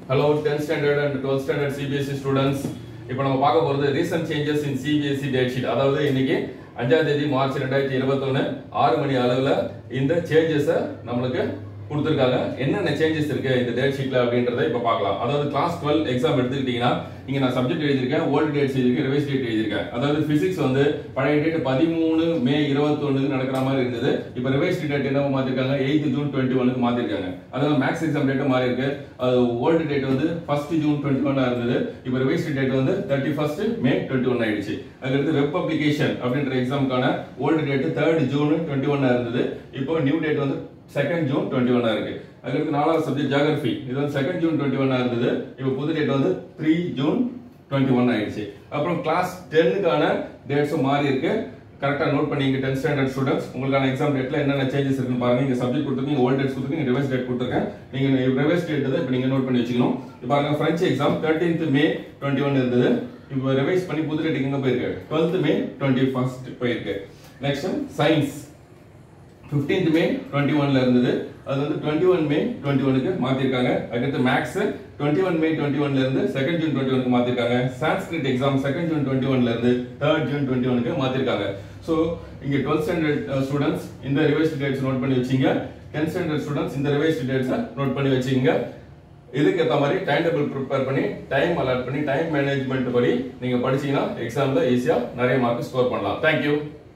hello 10th standard and 12th standard CBSE students இப்போ நம்ம பார்க்க போறது recent changes in CBSE date sheet அதாவது இன்னைக்கு அஞ்சாம் தேதி மார்ச் ரெண்டாயிரத்தி இருபத்தொன்னு ஆறு மணி அளவில் இந்த சேஞ்சஸை நம்மளுக்கு கொடுத்துருக்காங்க என்னென்ன சேஞ்சஸ் இருக்கு இந்த டேட் ஷீட்ல அப்படின்றத இப்போ பார்க்கலாம் அதாவது கிளாஸ் டுவெல் எக்ஸாம் எடுத்துக்கிட்டீங்கன்னா இங்க நான் சப்ஜெக்ட் எழுதியிருக்கேன் ஓல்டு டேட்ஸ் எழுதியிருக்கேன் ரிவைஸ் டேட் எழுதியிருக்கேன் அதாவது பிசிக்ஸ் வந்து பழைய டேட் பதிமூணு மே இருபத்தொன்னுக்கு நடக்கிற மாதிரி இருந்தது இப்போ ரிவைஸ் டேட் என்ன மாத்திருக்காங்க எயித் ஜூன் டுவெண்ட்டி ஒனுக்கு மாத்திருக்காங்க அதாவது மேக்ஸ் எக்ஸாம் டேட்டும் மாறி இருக்கு அது ஓல்டு டேட் வந்து ஃபர்ஸ்ட் ஜூன் டுவெண்ட்டி ஒன்னா இருந்தது இப்போ ரிவைஸ் டேட் வந்து thirty first May twenty one ஆயிடுச்சு அதுக்கடுத்து வெப் பப்ளிகேஷன் அப்படின்ற எக்ஸாமுக்கான old date third June twenty ஒன்னா இருந்தது இப்போ நியூ டேட் வந்து செகண்ட் ஜூன் டுவெண்ட்டி ஒன்னா இருக்கு அதுக்கடுத்து நாலாவது சப்ஜெக்ட் ஜியாகிரபி இது வந்து செகண்ட் ஜூன் டுவெண்ட்டி ஒன்னா இருந்தது இப்போ புது டேட் வந்து த்ரீ ஜூன் டுவெண்ட்டி ஒன் ஆயிடுச்சு அப்புறம் கிளாஸ் டென்னுக்கான டேட்ஸும் மாறி இருக்கு கரெக்டா நோட் பண்ணிங்க டென்த் ஸ்டாண்டர்ட் ஸ்டூடெண்ட்ஸ் உங்களுக்கான எக்ஸாம் டேட்ல என்னென்ன சேஞ்சஸ் இருக்குன்னு பாருங்க இங்க சப்ஜெக்ட் கொடுத்துருக்கீங்க ஓல்ட் டேட்ஸ் கொடுத்துருக்கீங்க ரிவைஸ் டேட் கொடுத்துருக்கேன் நீங்க ரிவைஸ் டேட் தான் இப்போ நீங்க நோட் பண்ணி வச்சுக்கணும் இப்போ பாருங்க French exam thirteenth May twenty one இருந்தது இப்போ ரிவைஸ் பண்ணி புது டேட் எங்க போயிருக்கு டுவெல்த் மே டுவெண்ட்டி ஃபர்ஸ்ட் போயிருக்கு நெக்ஸ்ட் சயின்ஸ் 15th மே 21 ல இருந்தது அது வந்து 21 மே 21 க்கு மாத்திருக்காங்க அடுத்து மேக்ஸ் 21 மே 21 ல இருந்து 2nd ஜூன் 21 க்கு மாத்திருக்காங்க சான்ஸ்கிரிட் எக்ஸாம் 2nd ஜூன் 21 ல இருந்து 3rd ஜூன் 21 க்கு மாத்திருக்காங்க சோ இங்க 12th ஸ்டாண்டர்ட் ஸ்டூடண்ட்ஸ் இந்த ரிவைஸ்ட் டேட்ஸ் நோட் பண்ணி வச்சீங்க 10th ஸ்டாண்டர்ட் ஸ்டூடண்ட்ஸ் இந்த ரிவைஸ்ட் டேட்ஸ் நோட் பண்ணி வச்சீங்க இதுக்கு ஏத்த மாதிரி டைம் டேபிள் ப்ரிப்பேர் பண்ணி டைம் அலாட் பண்ணி டைம் மேனேஜ்மெண்ட் படி நீங்க படிச்சீங்கன்னா எக்ஸாம்ல ஈஸியா நிறைய மார்க் ஸ்கோர் பண்ணலாம் தேங்க்யூ